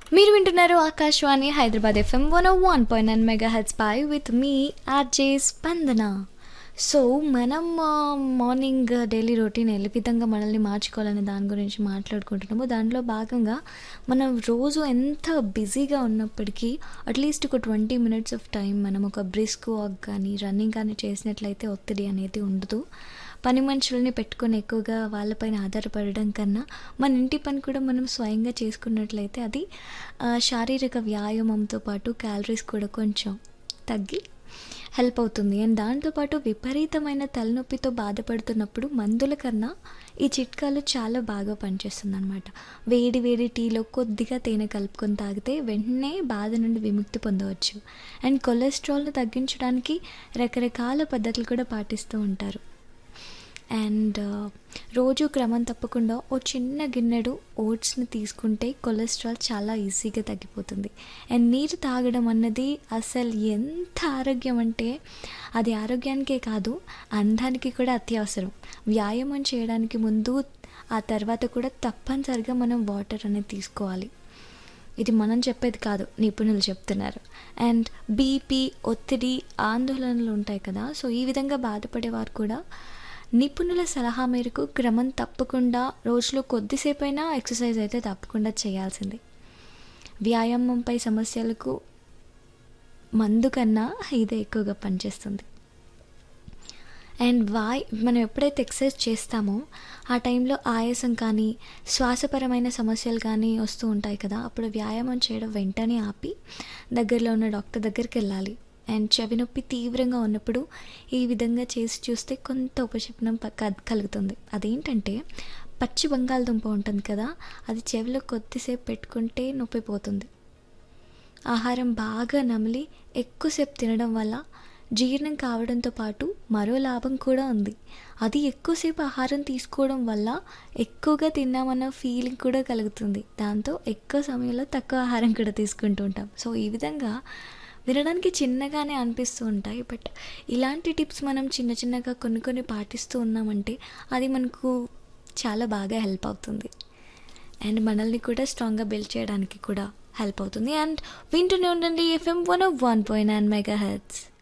మీరు వింటున్నారు Akashvani Hyderabad FM one one point nine mega heads పై with me RJ Spandana so మనం మార్నింగ్ డైలీ రొటీన్ ఏ విధంగా మనల్ని మార్చుకోవాలనే దాని గురించి మాట్లాడుకుంటున్నాము దాంట్లో భాగంగా మనం రోజు ఎంత బిజీగా ఉన్నప్పటికీ అట్లీస్ట్ ఒక ట్వంటీ మినిట్స్ ఆఫ్ టైం మనం ఒక బ్రిస్క్ వాక్ కానీ రన్నింగ్ కానీ చేసినట్లయితే ఒత్తిడి అనేది ఉండదు పని మనుషుల్ని పెట్టుకొని ఎక్కువగా వాళ్ళపైన ఆధారపడడం కన్నా మన ఇంటి పని కూడా మనం స్వయంగా చేసుకున్నట్లయితే అది ఆ, శారీరక వ్యాయామంతో పాటు క్యాలరీస్ కూడా కొంచెం తగ్గి హెల్ప్ అవుతుంది అండ్ దాంతోపాటు విపరీతమైన తలనొప్పితో బాధపడుతున్నప్పుడు మందుల కన్నా ఈ చిట్కాలు చాలా బాగా పనిచేస్తుంది అనమాట వేడి వేడి టీలో కొద్దిగా తేనె కలుపుకొని తాగితే వెంటనే బాధ నుండి విముక్తి పొందవచ్చు అండ్ కొలెస్ట్రాల్ను తగ్గించడానికి రకరకాల పద్ధతులు కూడా పాటిస్తూ ఉంటారు అండ్ రోజు క్రమం తప్పకుండా ఓ చిన్న గిన్నెడు ఓట్స్ని తీసుకుంటే కొలెస్ట్రాల్ చాలా ఈజీగా తగ్గిపోతుంది అండ్ నీరు తాగడం అన్నది అసలు ఎంత ఆరోగ్యం అంటే అది ఆరోగ్యానికే కాదు అందానికి కూడా అత్యవసరం వ్యాయామం చేయడానికి ముందు ఆ తర్వాత కూడా తప్పనిసరిగా మనం వాటర్ అనేది తీసుకోవాలి ఇది మనం చెప్పేది కాదు నిపుణులు చెప్తున్నారు అండ్ బీపీ ఒత్తిడి ఆందోళనలు ఉంటాయి కదా సో ఈ విధంగా బాధపడేవారు కూడా నిపుణుల సలహా మేరకు క్రమం తప్పకుండా రోజులో కొద్దిసేపైనా ఎక్సర్సైజ్ అయితే తప్పకుండా చేయాల్సిందే వ్యాయామంపై సమస్యలకు మందు కన్నా ఇదే ఎక్కువగా పనిచేస్తుంది అండ్ వాయ్ మనం ఎప్పుడైతే ఎక్సర్సైజ్ చేస్తామో ఆ టైంలో ఆయాసం కానీ శ్వాసపరమైన సమస్యలు కానీ వస్తూ ఉంటాయి కదా అప్పుడు వ్యాయామం చేయడం వెంటనే ఆపి దగ్గరలో ఉన్న డాక్టర్ దగ్గరికి వెళ్ళాలి అండ్ చెవి నొప్పి తీవ్రంగా ఉన్నప్పుడు ఈ విధంగా చేసి చూస్తే కొంత ఉపశమనం ప- కల్- కలుగుతుంది అదేంటంటే పచ్చి బంగాళదుంప ఉంటుంది కదా అది చెవిలో కొద్దిసేపు పెట్టుకుంటే నొప్పి పోతుంది ఆహారం బాగా నమిలి ఎక్కువసేపు తినడం వల్ల జీర్ణం కావడంతో పాటు మరో లాభం కూడా ఉంది అది ఎక్కువసేపు ఆహారం తీసుకోవడం వల్ల ఎక్కువగా తిన్నామన్న ఫీలింగ్ కూడా కలుగుతుంది దాంతో ఎక్కువ సమయంలో తక్కువ ఆహారం కూడా తీసుకుంటూ ఉంటాం సో ఈ విధంగా వినడానికి చిన్నగానే అనిపిస్తూ ఉంటాయి బట్ ఇలాంటి టిప్స్ మనం చిన్న చిన్నగా కొన్ని కొన్ని పాటిస్తూ ఉన్నామంటే అది మనకు చాలా బాగా హెల్ప్ అవుతుంది అండ్ మనల్ని కూడా స్ట్రాంగ్గా బిల్డ్ చేయడానికి కూడా హెల్ప్ అవుతుంది అండ్ వింటూనే ఉండండి FM one one point nine mega heads